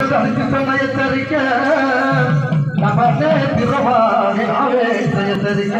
அதுக்கு சொன்ன எச்சரிக்க நமசே திருவாணி ஆவே எச்சரிக்க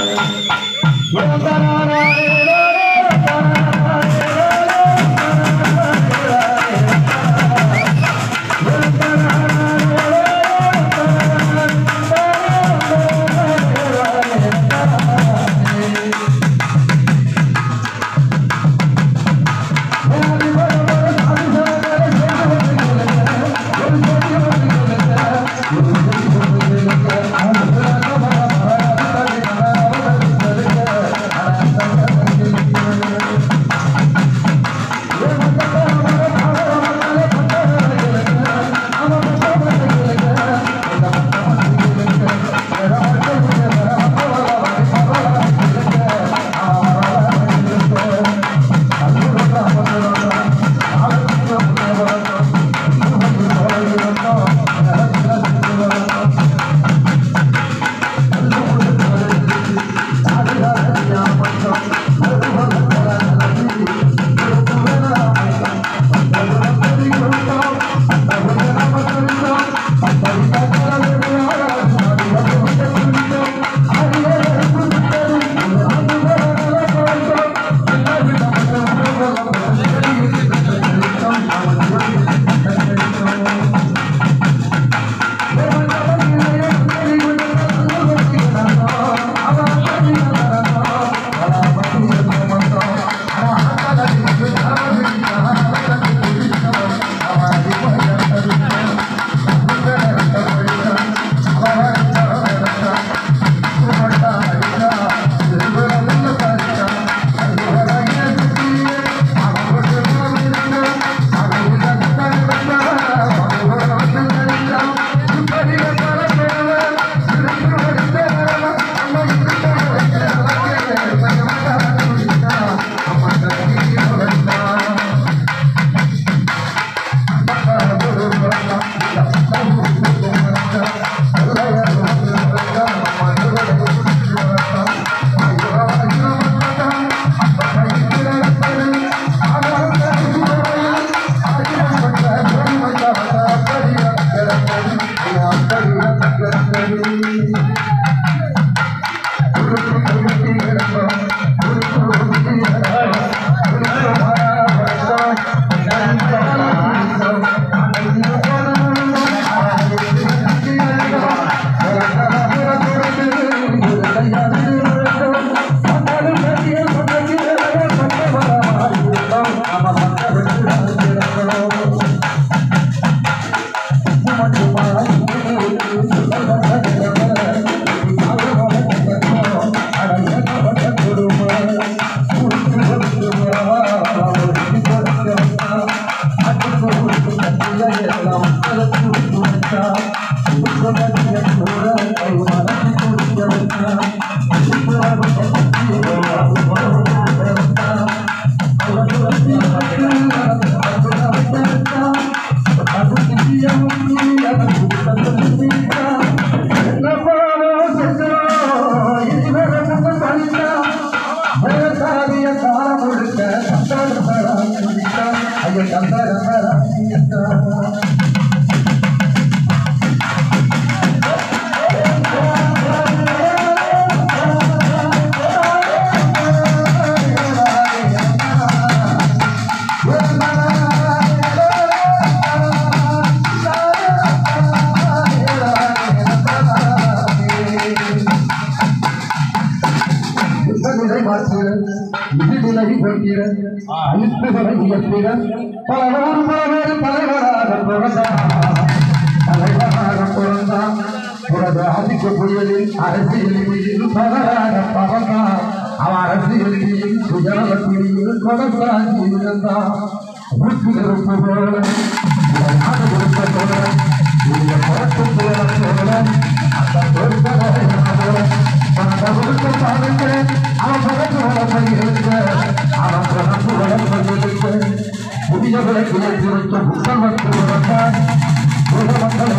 நிலை மாற்றுகிற விதிநிலை போக்கிற அழிப்புகளை உயர்த்திட பலவாறு பலவேறு தலைவராக பிறந்தான் தலைவராக பிறந்தான் உனது ஆதிக்க புயலில் அரசியலில் பலராக பறந்தான் அவன் அரசியலில் சுயநலத்தில் கொடசாங்கி இருந்தான் ஊற்றுகிறப்பு போல இந்த நாடு கொடுத்த போல இந்த புறத்து போல போல அந்த பொறுப்பதை போல அந்த கொடுத்த பாருங்க அவன் பறந்து வளர்ந்து அவன் பறந்து வளர்ந்து புதியவரை குறைத்திருத்த புத்தமத்து வளர்ந்தான் புத மக்கள்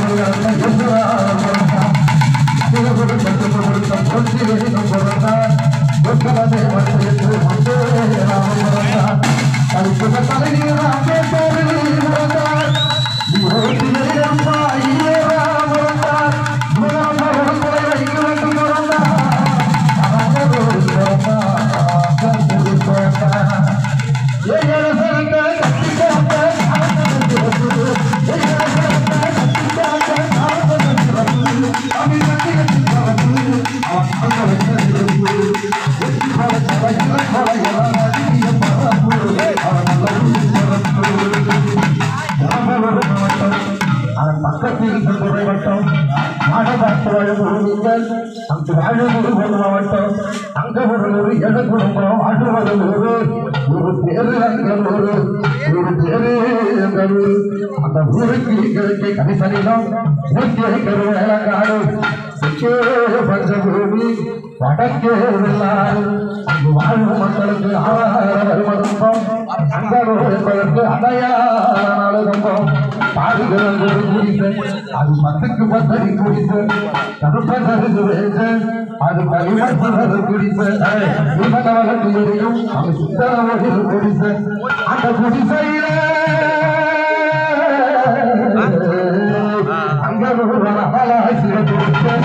வளர்ந்தான் சிறுகுடு கற்றுக் கொடுத்த பொருத்தி வெளியிடும் பிறந்தார் ஒற்றவதை மற்ற மண்டே ராம பிறந்தார் அது புத தலைநீராக பிறந்தார் அம்மா ஈரா முறந்தார் முகாம உடம்புலை வைக்க வேண்டும் முறந்தார் அவனது ஒரு சோமா கண்டு போட்டா ஏழு சரண்ட கட்டிக்காட்ட அவனது ஒரு ஏழு சரண்ட கட்டிக்காட்ட அவனது ஒரு அவன் கட்டி கட்டி பறந்து அவன் அங்க வச்சிருந்து வெற்றி போல தலையில கொலையெல்லாம் நடிகிய பறந்து அவன் நல்ல பறந்து ராமவரம் மாவட்டம் அதன் பக்கத்தில் சென்றுரை வட்டம் மாடபாட்டுவாழ் முழுவீங்கள் அங்கு வாழுவது ஒரு மாவட்டம் அங்க ஒரு ஒரு எட குடும்பம் வாழ்வது ஒரு ஒரு பேரு அங்க ஒரு ஒரு பேரு அங்க ஒரு அந்த ஊருக்கு கிழக்கே கரிசனிடம் இயற்கை கருவேலங்காடு தெற்கே பஞ்சபூமி வடக்கே வெள்ளாறு அங்கு வாழும் மக்களுக்கு ஆதார வருமரும்பம் அங்க என்பதற்கு அடையாள நம்பம் பாடுகிறது ஒரு குடிசை அது பத்துக்கு பத்தடி குடிசை தடுப்பதற்கு வேசை அது பரிமர்ப்பதற்கு குடிசை இவனவர்களுக்கு எரியும் அது சுத்தரவர்கள் குடிசை அந்த குடிசையில அங்க ஒரு அமலாய் சிறப்பு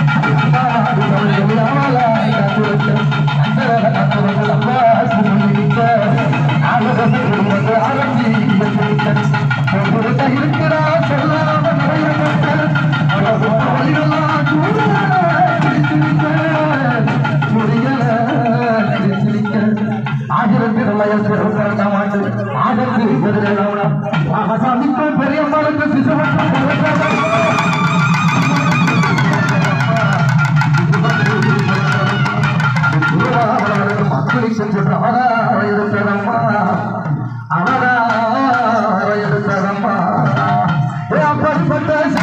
ஆயிரத்தி தொள்ளாயிரத்தி இருபத்தி ரெண்டாம் ஆண்டு ஆகஸ்ட் பதினேழாம் நாள் சாமிக்கும் பெரியம்மாளுக்கு சிசுமட்டம் மக்களை சென்று அவராக எடுத்ததம்மா அவராக எடுத்ததம்மா அப்படிப்பட்ட